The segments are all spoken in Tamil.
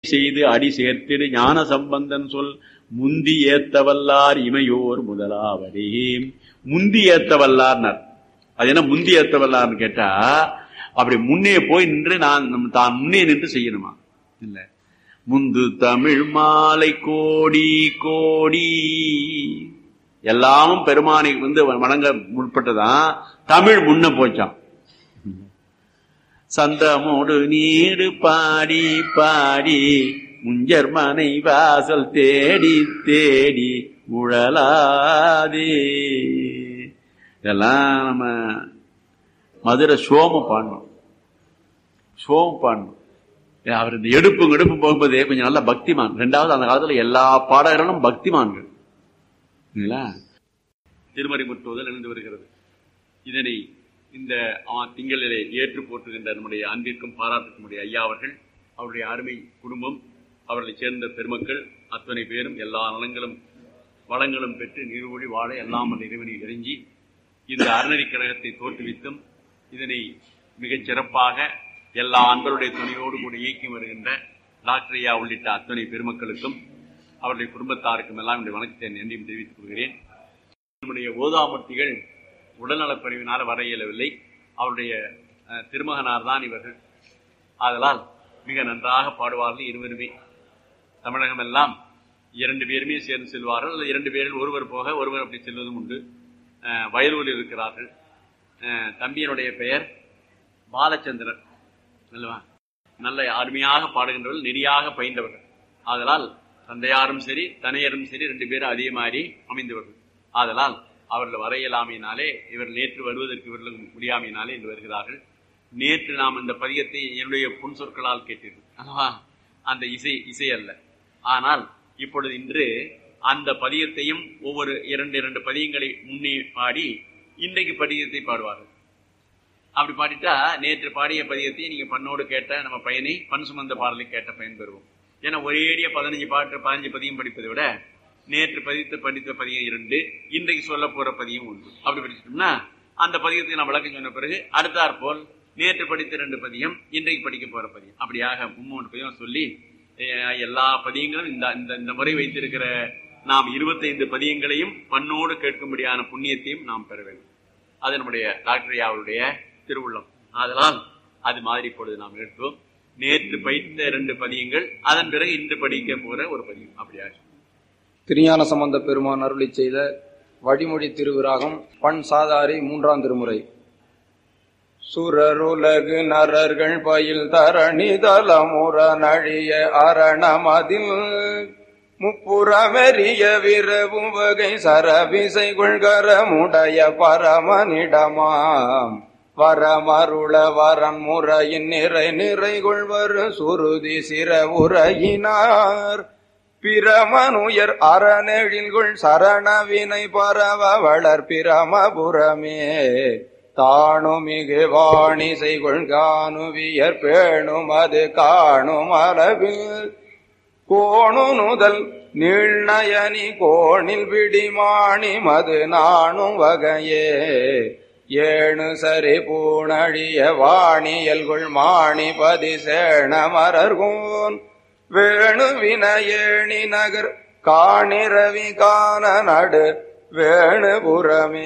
செய்து அடி சேர்த்திடு ஞான சம்பந்தன் சொல் முந்தி ஏத்தவல்லார் இமையோர் முதலாவதே முந்தி ஏத்தவல்லார்னார் அது என்ன முந்தி ஏத்தவல்லார்னு கேட்டா அப்படி முன்னே போய் நின்று நான் நம்ம தான் முன்னே நின்று செய்யணுமா இல்ல முந்து தமிழ் மாலை கோடி கோடி எல்லாமும் பெருமானை வந்து வணங்க முற்பட்டதான் தமிழ் முன்ன போச்சான் சந்தமோடு நீடு பாடி பாடி முஞ்சர் மனை வாசல் தேடி தேடி உழலாதே இதெல்லாம் நம்ம மதுரை சோம பாடணும் சோம பாடணும் அவர் இந்த எடுப்பு எடுப்பு போகும்போதே கொஞ்சம் நல்ல பக்திமான் ரெண்டாவது அந்த காலத்துல எல்லா பாடகர்களும் பக்திமான்கள் இல்லைங்களா திருமறை முற்றுவதல் இணைந்து வருகிறது இதனை இந்த திங்களிலே ஏற்று போற்றுகின்ற நம்முடைய அன்பிற்கும் பாராட்டுக்கும் உடைய ஐயா அவர்கள் அவருடைய அருமை குடும்பம் அவர்களை சேர்ந்த பெருமக்கள் அத்தனை பேரும் எல்லா நலங்களும் வளங்களும் பெற்று நீர்வழி வாழ எல்லாம் அந்த இறைவனில் இறங்கி இந்த அறநெறி கழகத்தை தோற்றுவித்தும் இதனை மிகச் சிறப்பாக எல்லா அன்பருடைய துணையோடு கூட இயக்கி வருகின்ற டாக்டர் ஐயா உள்ளிட்ட அத்தனை பெருமக்களுக்கும் அவருடைய குடும்பத்தாருக்கும் எல்லாம் என்னுடைய வணக்கத்தை நன்றியும் தெரிவித்துக் கொள்கிறேன் நம்முடைய ஓதாமூர்த்திகள் உடல்நலக்குறைவினால் வர இயலவில்லை அவருடைய திருமகனார் தான் இவர்கள் ஆதலால் மிக நன்றாக பாடுவார்கள் இருவருமே தமிழகம் எல்லாம் இரண்டு பேருமே சேர்ந்து செல்வார்கள் அல்லது இரண்டு பேரில் ஒருவர் போக ஒருவர் அப்படி செல்வதும் உண்டு வயலூரில் இருக்கிறார்கள் தம்பியனுடைய பெயர் பாலச்சந்திரன் அல்லவா நல்ல அருமையாக பாடுகின்றவர்கள் நெறியாக பயின்றவர்கள் ஆதலால் தந்தையாரும் சரி தனையரும் சரி ரெண்டு பேரும் அதே மாதிரி அமைந்தவர்கள் ஆதலால் அவர்கள் வர இயலாமையினாலே இவர் நேற்று வருவதற்கு இவர்கள் முடியாமையினாலே இன்று வருகிறார்கள் நேற்று நாம் இந்த பதியத்தை என்னுடைய புன் சொற்களால் கேட்டீர்கள் அல்லவா அந்த இசை இசை அல்ல ஆனால் இப்பொழுது இன்று அந்த பதியத்தையும் ஒவ்வொரு இரண்டு இரண்டு பதியங்களை முன்னே பாடி இன்றைக்கு பதியத்தை பாடுவார்கள் அப்படி பாடிட்டா நேற்று பாடிய பதியத்தை நீங்க பண்ணோடு கேட்ட நம்ம பையனை பண் சுமந்த பாடலை கேட்ட பயன் பெறுவோம் ஏன்னா ஒரேடிய பதினஞ்சு பாட்டு பதினஞ்சு பதியம் படிப்பதை விட நேற்று பதித்து படித்த பதியம் இரண்டு இன்றைக்கு சொல்ல போற பதியம் ஒன்று அப்படி படிச்சிட்டோம்னா அந்த பதியத்துக்கு நான் விளக்கம் சொன்ன பிறகு அடுத்தாற் போல் நேற்று படித்த ரெண்டு பதியம் இன்றைக்கு படிக்க போற பதியம் அப்படியாக மும்மூன்று பதியம் சொல்லி எல்லா பதியங்களும் இந்த இந்த இந்த முறை வைத்திருக்கிற நாம் இருபத்தைந்து பதியங்களையும் பண்ணோடு கேட்கும்படியான புண்ணியத்தையும் நாம் பெற வேண்டும் அது நம்முடைய டாக்டர் அவருடைய திருவுள்ளம் அதனால் அது மாதிரி இப்பொழுது நாம் எடுத்தோம் நேற்று பயித்த இரண்டு பதியங்கள் அதன் பிறகு இன்று படிக்க போற ஒரு பதியம் அப்படியாக திருஞான சம்பந்த பெருமான் அருளி செய்த வழிமொழி திருவிராகம் பண் சாதாரி மூன்றாம் திருமுறை சுரருலகு நரர்கள் பயில் தரணி தலமுற நழிய அரணமதில் முப்புறமெறிய விரவும் வகை சரவிசை கொள்கரமுடைய பரமனிடமாம் வரமருள வரன் முறையின் நிறை நிறை கொள்வர் சுருதி சிற உரையினார் பிரமனுயர் அறநெழில்குள் சரணவினை பரவ வளர் பிரமபுரமே தாணுமிகு வாணி செய்கொள் காணுவியர் பேணும் அது காணும் அளவில் கோணு நுதல் நீழ்நயனி கோணில் பிடிமாணி மது நாணும் வகையே ஏணு சரி பூணழிய வாணியல்குள் மாணி பதி சேண மரர்கோன் வேணு வினயேணி நகர் காணிரவி காண நடு வேணுபுறமே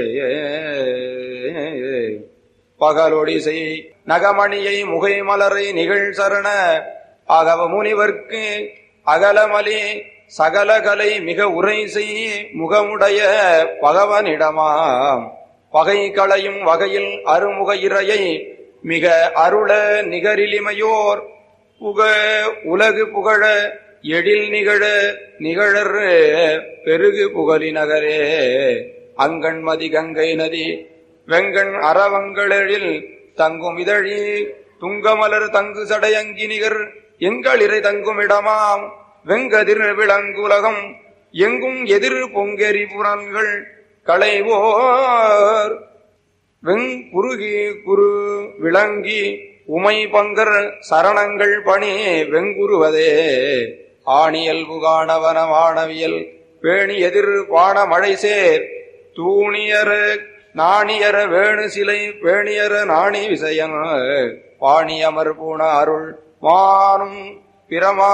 பகலொடிசை நகமணியை முகை மலரை நிகழ் சரண அகவ முனிவர்க்கு அகலமலி சகலகலை மிக உரை செய் முகமுடைய பகவனிடமாம் பகை களையும் வகையில் அருமுக இறையை மிக அருள நிகரிலிமையோர் புக உலகு புகழ எழில் நிகழ நிகழர் பெருகு புகழி நகரே அங்கண்மதி கங்கை நதி வெங்கண் அறவங்களெழில் தங்கும் இதழி துங்கமலர் தங்கு சடையங்கி நிகர் எங்களிறை தங்கும் இடமாம் வெங்கதிர் விளங்குலகம் எங்கும் எதிர் பொங்கெரி புறன்கள் களைவோர் வெங்குருகி குரு விளங்கி உமை பங்கர் சரணங்கள் பணி வெங்குருவதே ஆணியல் புகாணவன வானவியல் பேணி எதிர் பாண மழை சேர் தூணியர நாணியர வேணு சிலை பேணியர நாணி விசயன் பாணியமர் பூண அருள் மானும் பிரமா